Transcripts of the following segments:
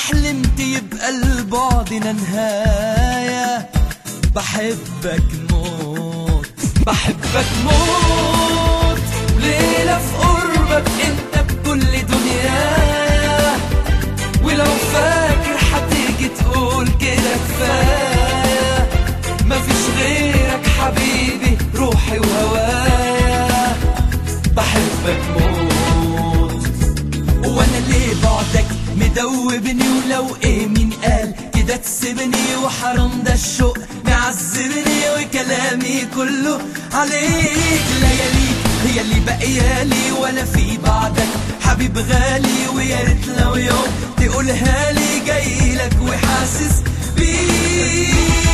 حلمت يبقى لبعدنا نهاية بحبك موت بحبك موت ليلة في قربك انت بكل دنيايا ولو فاكر حتيجي تقول كده كفاية مفيش غيرك حبيبي روحي وهوايا بحبك موت وانا ليه بعدك مدوبني ولو ايه مين قال كده تسيبني وحرام ده الشوق معذبني وكلامي كله عليك لياليك هي اللي باقيالي ولا في بعدك حبيب غالي ويا ريت لو يوم تقولها لي جايلك وحاسس بيك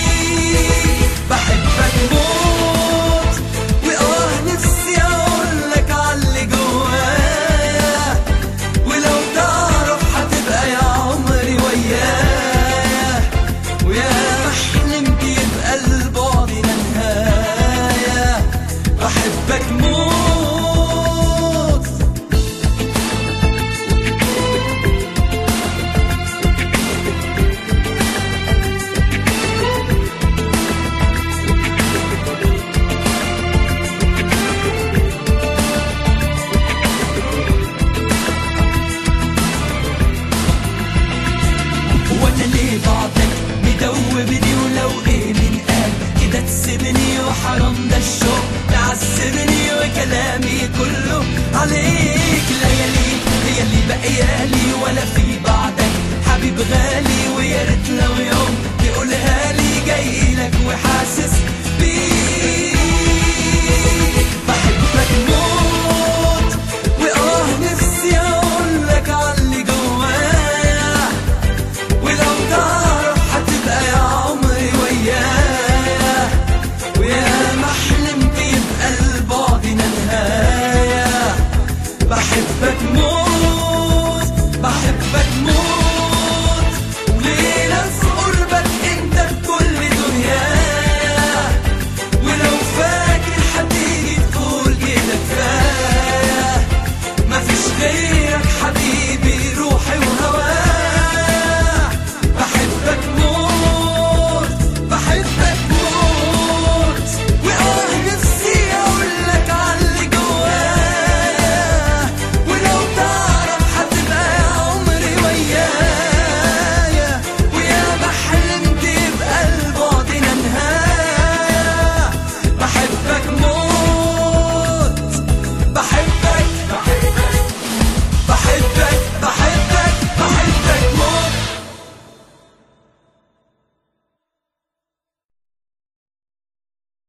بحبك موت واه نفسي اقولك عاللي جوايا ولو تعرف هتبقى يا عمري ويايا ويا ما حلمت يبقى لبعدنا نهاية بحبك موت وانا ليه بعدك مدوبني ولو ايه من قال كده تسيبني وحرام ده الشوق تعذبني وكلامي كله عليك لياليك هي اللي باقيالي ولا في بعدك حبيب غالي ويا ريت لو يوم تقولها لي جايلك وحاسس بيك